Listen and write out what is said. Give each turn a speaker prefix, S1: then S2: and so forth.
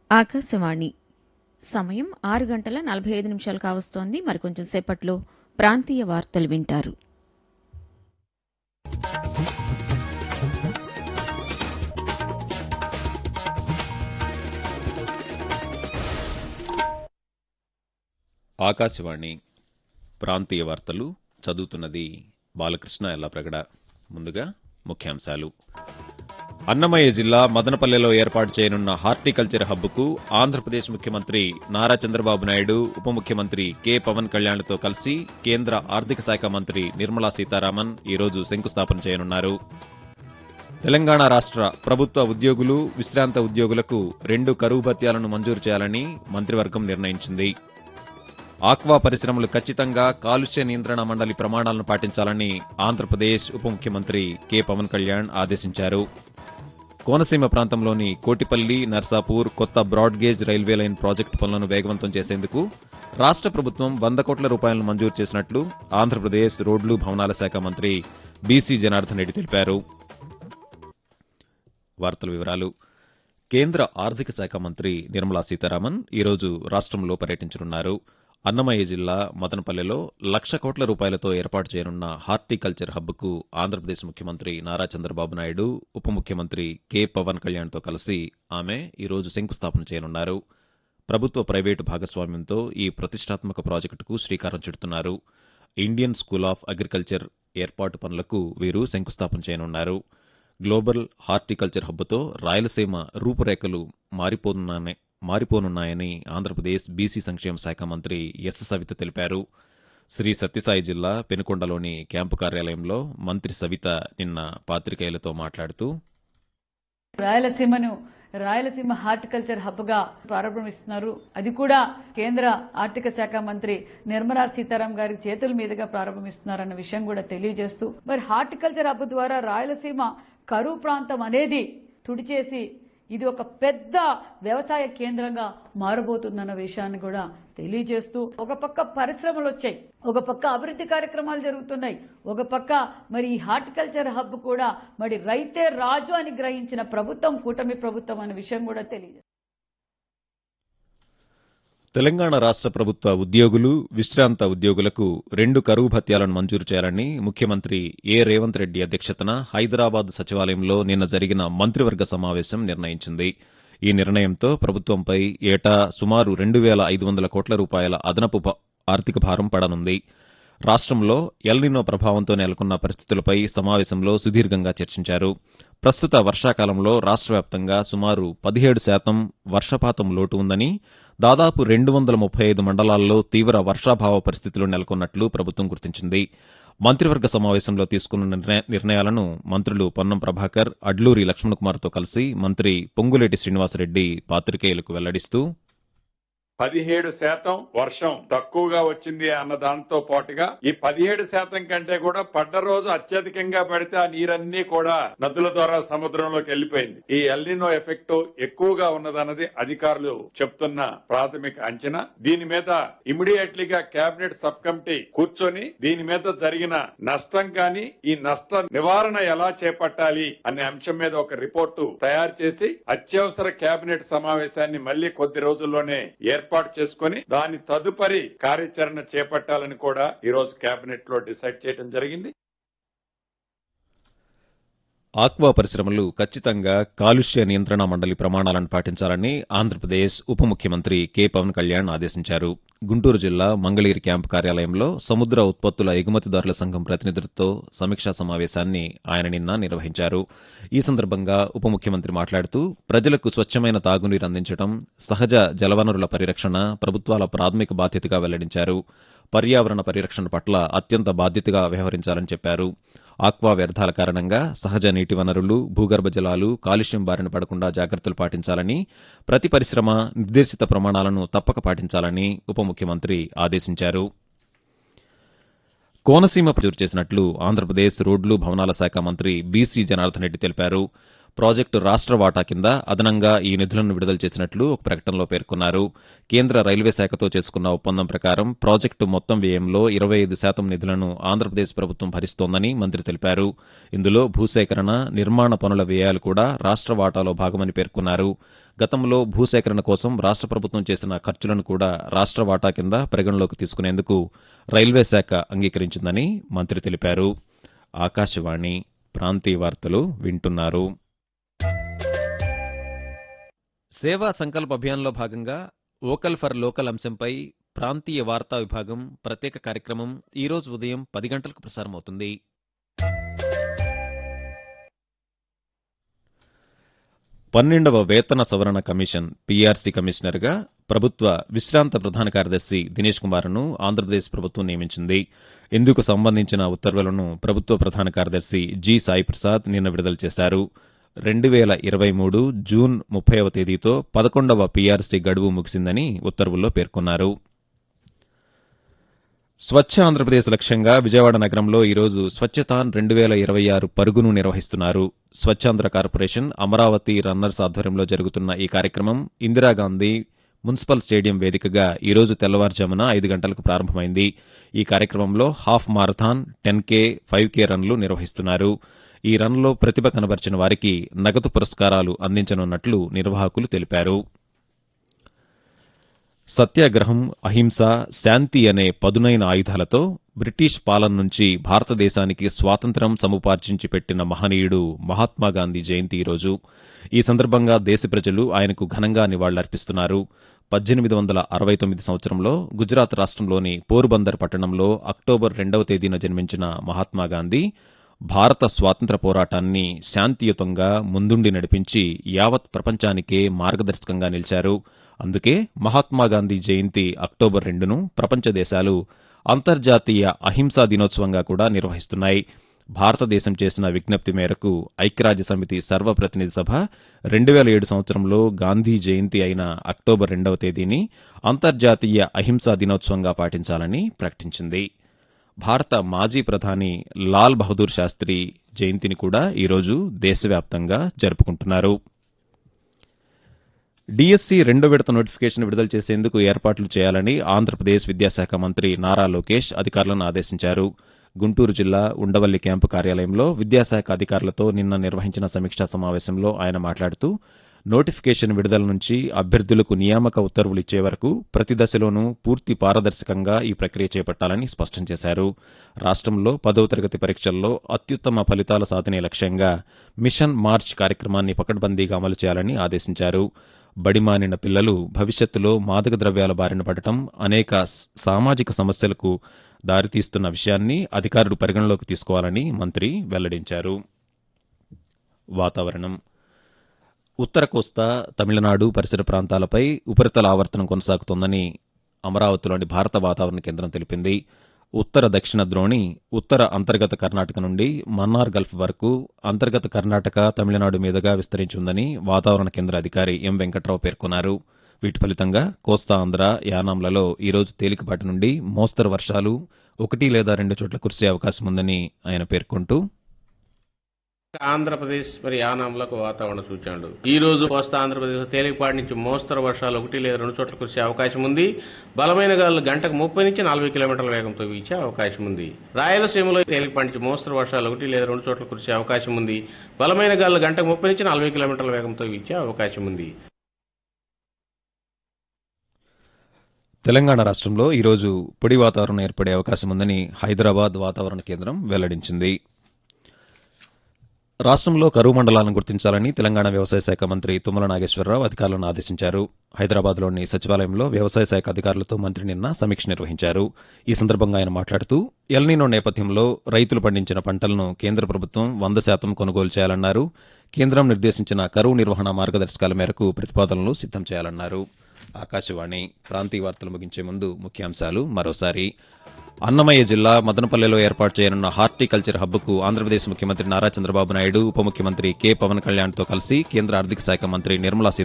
S1: ఆకాశవాణి సమయం ఆరు గంటల నలభై ఐదు నిమిషాలు కావస్తోంది మరికొంచెం సేపట్లో ప్రాంతీయ వార్తలు వింటారు
S2: ఆకాశవాణి ప్రాంతీయ వార్తలు చదువుతున్నది బాలకృష్ణ ఎల్లప్రగడ ముందుగా ముఖ్యాంశాలు అన్నమయ్య జిల్లా మదనపల్లెలో ఏర్పాటు చేయనున్న హార్టికల్చర్ హబ్కు ఆంధ్రప్రదేశ్ ముఖ్యమంత్రి నారా చంద్రబాబు నాయుడు ఉప ముఖ్యమంత్రి కె పవన్ కళ్యాణ్లతో కలిసి కేంద్ర ఆర్థిక శాఖ మంత్రి నిర్మలా సీతారామన్ ఈరోజు శంకుస్థాపన చేయనున్నారు తెలంగాణ రాష్ట్ర ప్రభుత్వ ఉద్యోగులు విశ్రాంత ఉద్యోగులకు రెండు కరువు భత్యాలను మంజూరు చేయాలని మంత్రివర్గం నిర్ణయించింది ఆక్వా పరిశ్రమలు ఖచ్చితంగా కాలుష్య నియంత్రణ మండలి ప్రమాణాలను పాటించాలని ఆంధ్రప్రదేశ్ ఉప ముఖ్యమంత్రి కె పవన్ కళ్యాణ్ ఆదేశించారు కోనసీమ ప్రాంతంలోని కోటిపల్లి నర్సాపూర్ కొత్త బ్రాడ్గేజ్ రైల్వే లైన్ ప్రాజెక్టు పనులను వేగవంతం చేసేందుకు రాష్ట్ర ప్రభుత్వం వంద కోట్ల రూపాయలను మంజూరు చేసినట్లు ఆంధ్రప్రదేశ్ రోడ్లు భవనాల శాఖ మంత్రి బీసీ జనార్దన్ రెడ్డి తెలిపారు వార్తల వివరాలు కేంద్ర ఆర్థిక శాఖ మంత్రి నిర్మలా సీతారామన్ ఈరోజు రాష్ట్రంలో పర్యటించనున్నారు అన్నమయ్య జిల్లా మదనపల్లెలో లక్ష కోట్ల రూపాయలతో ఏర్పాటు చేయనున్న హార్టికల్చర్ హబ్కు ఆంధ్రప్రదేశ్ ముఖ్యమంత్రి నారా చంద్రబాబు నాయుడు ఉప ముఖ్యమంత్రి కె పవన్ కళ్యాణ్తో కలిసి ఆమె ఈరోజు శంకుస్థాపన చేయనున్నారు ప్రభుత్వ ప్రైవేటు భాగస్వామ్యంతో ఈ ప్రతిష్టాత్మక ప్రాజెక్టుకు శ్రీకారం చుడుతున్నారు ఇండియన్ స్కూల్ ఆఫ్ అగ్రికల్చర్ ఏర్పాటు పనులకు వీరు శంకుస్థాపన చేయనున్నారు గ్లోబల్ హార్టికల్చర్ హబ్తో రాయలసీమ రూపురేఖలు మారిపోనున్నాయని మారిపోనున్నాయని ఆంధ్రప్రదేశ్ బీసీ సంక్షేమ శాఖ మంత్రి ఎస్ సవిత తెలిపారు శ్రీ సత్యసాయి జిల్లా పెనుకొండలోని క్యాంపు కార్యాలయంలో మంత్రి సవిత నిన్న పాత్రికేయులతో మాట్లాడుతూ
S3: రాయలసీమను రాయలసీమ హార్టికల్చర్ హబ్ గా ప్రారంభిస్తున్నారు అది కూడా కేంద్ర ఆర్థిక శాఖ మంత్రి నిర్మలా సీతారాం గారి చేతుల మీదుగా ప్రారంభిస్తున్నారన్న విషయం కూడా తెలియజేస్తూ మరి హార్టికల్చర్ హబ్ ద్వారా రాయలసీమ కరువు ప్రాంతం అనేది తుడిచేసి ఇది ఒక పెద్ద వ్యవసాయ కేంద్రంగా మారబోతుందన్న విషయాన్ని కూడా తెలియజేస్తూ ఒక పక్క పరిశ్రమలు వచ్చాయి ఒక పక్క అభివృద్ధి కార్యక్రమాలు జరుగుతున్నాయి ఒక పక్క మరి ఈ హార్టికల్చర్ హబ్ కూడా మరి రైతే రాజు అని గ్రహించిన ప్రభుత్వం కూటమి ప్రభుత్వం అనే విషయం కూడా తెలియజేస్తుంది
S2: తెలంగాణ రాష్ట్ర ప్రభుత్వ ఉద్యోగులు విశ్రాంత ఉద్యోగులకు రెండు కరువు భత్యాలను మంజూరు చేయాలని ముఖ్యమంత్రి ఏ రేవంత్ రెడ్డి అధ్యక్షతన హైదరాబాద్ సచివాలయంలో నిన్న జరిగిన మంత్రివర్గ సమావేశం నిర్ణయించింది ఈ నిర్ణయంతో ప్రభుత్వంపై ఏటా సుమారు రెండు వేల ఐదు వందల కోట్ల రూపాయల అదనపు భా- ఆర్థిక భారం పడనుంది రాష్ట్రంలో ఎల్నినో ప్రభావంతో నెలకొన్న పరిస్థితులపై సమావేశంలో సుదీర్ఘంగా చర్చించారు ప్రస్తుత వర్షాకాలంలో రాష్ట్ర వ్యాప్తంగా సుమారు పదిహేడు శాతం వర్షపాతం లోటు ఉందని దాదాపు రెండు వందల ముప్పై ఐదు మండలాల్లో తీవ్ర వర్షాభావ పరిస్థితులు నెలకొన్నట్లు ప్రభుత్వం గుర్తించింది మంత్రివర్గ సమావేశంలో తీసుకున్న నిర్ణయ- నిర్ణయాలను మంత్రులు పొన్నం ప్రభాకర్ అడ్లూరి లక్ష్మణకుమార్తో కలిసి మంత్రి పొంగులేటి శ్రీనివాసరెడ్డి పాత్రికేయులకు వెల్లడిస్తూ
S4: పదిహేడు శాతం వర్షం తక్కువగా వచ్చింది అన్న దాంతో పాటుగా ఈ పదిహేడు శాతం కంటే కూడా పడ్డ రోజు అత్యధికంగా పడితే ఆ నీరన్నీ కూడా నదుల ద్వారా సముద్రంలోకి వెళ్లిపోయింది ఈ ఎల్నినో ఎఫెక్ట్ ఎక్కువగా ఉన్నదన్నది అధికారులు చెప్తున్న ప్రాథమిక అంచనా దీని మీద ఇమీడియట్లీగా కేబినెట్ సబ్ కమిటీ కూర్చొని దీని మీద జరిగిన నష్టం కానీ ఈ నష్ట నివారణ ఎలా చేపట్టాలి అనే అంశం మీద ఒక రిపోర్టు తయారు చేసి అత్యవసర కేబినెట్ సమావేశాన్ని మళ్లీ కొద్ది రోజుల్లోనే ఏర్పాటు చేసుకుని దాని తదుపరి కార్యాచరణ చేపట్టాలని కూడా ఈ రోజు కేబినెట్ లో డిసైడ్ చేయడం జరిగింది
S2: ఆక్వా పరిశ్రమలు ఖచ్చితంగా కాలుష్య నియంత్రణ మండలి ప్రమాణాలను పాటించాలని ఆంధ్రప్రదేశ్ ఉప ముఖ్యమంత్రి కె పవన్ కళ్యాణ్ ఆదేశించారు గుంటూరు జిల్లా మంగళగిరి క్యాంపు కార్యాలయంలో సముద్ర ఉత్పత్తుల ఎగుమతిదారుల సంఘం ప్రతినిధులతో సమీక్షా సమావేశాన్ని ఆయన నిన్న నిర్వహించారు ఈ సందర్భంగా ఉప ముఖ్యమంత్రి మాట్లాడుతూ ప్రజలకు స్వచ్ఛమైన తాగునీరు అందించడం సహజ జలవనరుల పరిరక్షణ ప్రభుత్వాల ప్రాథమిక బాధ్యతగా వెల్లడించారు పర్యావరణ పరిరక్షణ పట్ల అత్యంత బాధ్యతగా వ్యవహరించాలని చెప్పారు ఆక్వా వ్యర్థాల కారణంగా సహజ నీటి వనరులు భూగర్భ జలాలు కాలుష్యం బారిన పడకుండా జాగ్రత్తలు పాటించాలని ప్రతి పరిశ్రమ నిర్దేశిత ప్రమాణాలను తప్పక పాటించాలని ఉప ముఖ్యమంత్రి ఆదేశించారు కోనసీమ ప్రజూరు చేసినట్లు ఆంధ్రప్రదేశ్ రోడ్లు భవనాల శాఖ మంత్రి బీసీ జనార్దన్ రెడ్డి తెలిపారు ప్రాజెక్టు రాష్ట్ర వాటా కింద అదనంగా ఈ నిధులను విడుదల చేసినట్లు ఒక ప్రకటనలో పేర్కొన్నారు కేంద్ర రైల్వే శాఖతో చేసుకున్న ఒప్పందం ప్రకారం ప్రాజెక్టు మొత్తం వ్యయంలో ఇరవై ఐదు శాతం నిధులను ఆంధ్రప్రదేశ్ ప్రభుత్వం భరిస్తోందని మంత్రి తెలిపారు ఇందులో భూసేకరణ నిర్మాణ పనుల వ్యయాలు కూడా రాష్ట్ర వాటాలో భాగమని పేర్కొన్నారు గతంలో భూసేకరణ కోసం రాష్ట్ర ప్రభుత్వం చేసిన ఖర్చులను కూడా రాష్ట్ర వాటా కింద పరిగణలోకి తీసుకునేందుకు రైల్వే శాఖ అంగీకరించిందని మంత్రి తెలిపారు ఆకాశవాణి ప్రాంతీయ వార్తలు వింటున్నారు సేవా సంకల్ప అభియాన్లో భాగంగా వోకల్ ఫర్ లోకల్ అంశంపై ప్రాంతీయ వార్తా విభాగం ప్రత్యేక కార్యక్రమం ఈరోజు ఉదయం పది గంటలకు ప్రసారమవుతుంది పన్నెండవ వేతన సవరణ కమిషన్ పీఆర్సీ కమిషనర్గా ప్రభుత్వ విశ్రాంత ప్రధాన కార్యదర్శి దినేష్ కుమార్ను ఆంధ్రప్రదేశ్ ప్రభుత్వం నియమించింది ఇందుకు సంబంధించిన ఉత్తర్వులను ప్రభుత్వ ప్రధాన కార్యదర్శి జి సాయి ప్రసాద్ నిన్న విడుదల చేశారు రెండు వేల ఇరవై మూడు జూన్ ముప్పైవ తేదీతో పదకొండవ పీఆర్సీ గడువు ముగిసిందని ఉత్తర్వుల్లో పేర్కొన్నారు స్వచ్ఛ ఆంధ్రప్రదేశ్ లక్ష్యంగా విజయవాడ నగరంలో ఈరోజు స్వచ్ఛతాన్ రెండు వేల ఇరవై ఆరు పరుగును నిర్వహిస్తున్నారు స్వచ్ఛాంధ్ర కార్పొరేషన్ అమరావతి రన్నర్స్ ఆధ్వర్యంలో జరుగుతున్న ఈ కార్యక్రమం ఇందిరాగాంధీ మున్సిపల్ స్టేడియం వేదికగా ఈరోజు తెల్లవారుజామున ఐదు గంటలకు ప్రారంభమైంది ఈ కార్యక్రమంలో half marathon ten K five K రన్లు నిర్వహిస్తున్నారు ఈ రన్లో ప్రతిభ కనబర్చిన వారికి నగదు పురస్కారాలు అందించనున్నట్లు నిర్వాహకులు తెలిపారు సత్యాగ్రహం అహింస శాంతి అనే పదునైన ఆయుధాలతో బ్రిటిష్ పాలన నుంచి భారతదేశానికి స్వాతంత్ర్యం సముపార్జించి పెట్టిన మహనీయుడు మహాత్మాగాంధీ జయంతి ఈరోజు ఈ సందర్భంగా దేశ ప్రజలు ఆయనకు ఘనంగా నివాళులర్పిస్తున్నారు పద్దెనిమిది వందల అరవై తొమ్మిది సంవత్సరంలో గుజరాత్ రాష్ట్రంలోని పోర్బందర్ పట్టణంలో అక్టోబర్ రెండవ తేదీన జన్మించిన మహాత్మాగాంధీ భారత స్వాతంత్ర పోరాటాన్ని శాంతియుతంగా ముందుండి నడిపించి యావత్ ప్రపంచానికే మార్గదర్శకంగా నిలిచారు అందుకే మహాత్మాగాంధీ జయంతి అక్టోబర్ రెండును ప్రపంచ దేశాలు అంతర్జాతీయ అహింసా దినోత్సవంగా కూడా నిర్వహిస్తున్నాయి భారతదేశం చేసిన విజ్ఞప్తి మేరకు ఐక్యరాజ్య సమితి సర్వప్రతినిధి సభ రెండు వేల ఏడు సంవత్సరంలో గాంధీ జయంతి అయిన అక్టోబర్ రెండవ తేదీని అంతర్జాతీయ అహింసా దినోత్సవంగా పాటించాలని ప్రకటించింది భారత మాజీ ప్రధాని లాల్ బహదూర్ శాస్త్రి జయంతిని కూడా ఈరోజు దేశవ్యాప్తంగా జరుపుకుంటున్నారు డిఎస్సి రెండో విడత నోటిఫికేషన్ విడుదల చేసేందుకు ఏర్పాట్లు చేయాలని ఆంధ్రప్రదేశ్ విద్యాశాఖ మంత్రి నారా లోకేష్ అధికారులను ఆదేశించారు గుంటూరు జిల్లా ఉండవల్లి క్యాంపు కార్యాలయంలో విద్యాశాఖ అధికారులతో నిన్న నిర్వహించిన సమీక్షా సమావేశంలో ఆయన మాట్లాడుతూ నోటిఫికేషన్ విడుదల నుంచి అభ్యర్థులకు నియామక ఉత్తర్వులు ఇచ్చే వరకు ప్రతి దశలోనూ పూర్తి పారదర్శకంగా ఈ ప్రక్రియ చేపట్టాలని స్పష్టం చేశారు రాష్ట్రంలో పదవ తరగతి పరీక్షల్లో అత్యుత్తమ ఫలితాల సాధనే లక్ష్యంగా మిషన్ మార్చ్ కార్యక్రమాన్ని పకడ్బందీగా అమలు చేయాలని ఆదేశించారు బడిమానిన పిల్లలు భవిష్యత్తులో మాదక ద్రవ్యాల బారిన పడటం అనేక స- సామాజిక సమస్యలకు దారితీస్తున్న విషయాన్ని అధికారులు పరిగణలోకి తీసుకోవాలని మంత్రి వెల్లడించారు వాతావరణం ఉత్తర కోస్తా తమిళనాడు పరిసర ప్రాంతాలపై ఉపరితల ఆవర్తనం కొనసాగుతోందని అమరావతిలోని భారత వాతావరణ కేంద్రం తెలిపింది ఉత్తర దక్షిణ ద్రోణి ఉత్తర అంతర్గత కర్ణాటక నుండి మన్నార్ గల్ఫ్ వరకు అంతర్గత కర్ణాటక తమిళనాడు మీదుగా విస్తరించి ఉందని వాతావరణ కేంద్ర అధికారి ఎం వెంకట్రావు పేర్కొన్నారు వీటి ఫలితంగా కోస్తా ఆంధ్ర యానాంలలో ఈరోజు తేలికపాటి నుండి మోస్తరు వర్షాలు ఒకటి లేదా రెండు చోట్ల కురిసే అవకాశం ఉందని ఆయన పేర్కొంటూ
S5: ఆంధ్రప్రదేశ్ మరి యానాంలకు వాతావరణ సూచనలు ఈ రోజు కోస్తా ఆంధ్రప్రదేశ్ తేలికపాటి నుంచి మోస్తరు వర్షాలు ఒకటి లేదా రెండు చోట్ల కురిసే అవకాశం ఉంది బలమైన గాలులు గంటకు ముప్పై నుంచి నలభై కిలోమీటర్ల వేగంతో వీచే అవకాశం ఉంది రాయలసీమలో తేలికపాటి నుంచి మోస్తరు వర్షాలు ఒకటి లేదా రెండు చోట్ల కురిసే అవకాశం ఉంది బలమైన గాలులు గంటకు ముప్పై నుంచి నలభై కిలోమీటర్ల వేగంతో వీచే అవకాశం ఉంది
S2: తెలంగాణ రాష్ట్రంలో ఈరోజు పొడి వాతావరణం ఏర్పడే అవకాశం ఉందని హైదరాబాద్ వాతావరణ కేంద్రం వెల్లడించింది రాష్ట్రంలో కరువు మండలాలను గుర్తించాలని తెలంగాణ వ్యవసాయ శాఖ మంత్రి తుమ్మల నాగేశ్వరరావు అధికారులను ఆదేశించారు హైదరాబాద్లోని సచివాలయంలో వ్యవసాయ శాఖ అధికారులతో మంత్రి నిన్న సమీక్ష నిర్వహించారు ఈ సందర్భంగా ఆయన మాట్లాడుతూ ఎల్నీనో నేపథ్యంలో రైతులు పండించిన పంటలను కేంద్ర ప్రభుత్వం వంద శాతం కొనుగోలు చేయాలన్నారు కేంద్రం నిర్దేశించిన కరువు నిర్వహణ మార్గదర్శకాల మేరకు ప్రతిపాదనలు సిద్ధం చేయాలన్నారు ఆకాశవాణి ప్రాంతీయ వార్తలు ముగించే ముందు ముఖ్యాంశాలు మరోసారి అన్నమయ్య జిల్లా మదనపల్లెలో ఏర్పాటు చేయనున్న హార్టికల్చర్ హబ్కు ఆంధ్రప్రదేశ్ ముఖ్యమంత్రి నారా చంద్రబాబు నాయుడు ఉప ముఖ్యమంత్రి కె పవన్ కళ్యాణ్తో కలిసి కేంద్ర ఆర్థిక శాఖ మంత్రి నిర్మలా సీతారామన్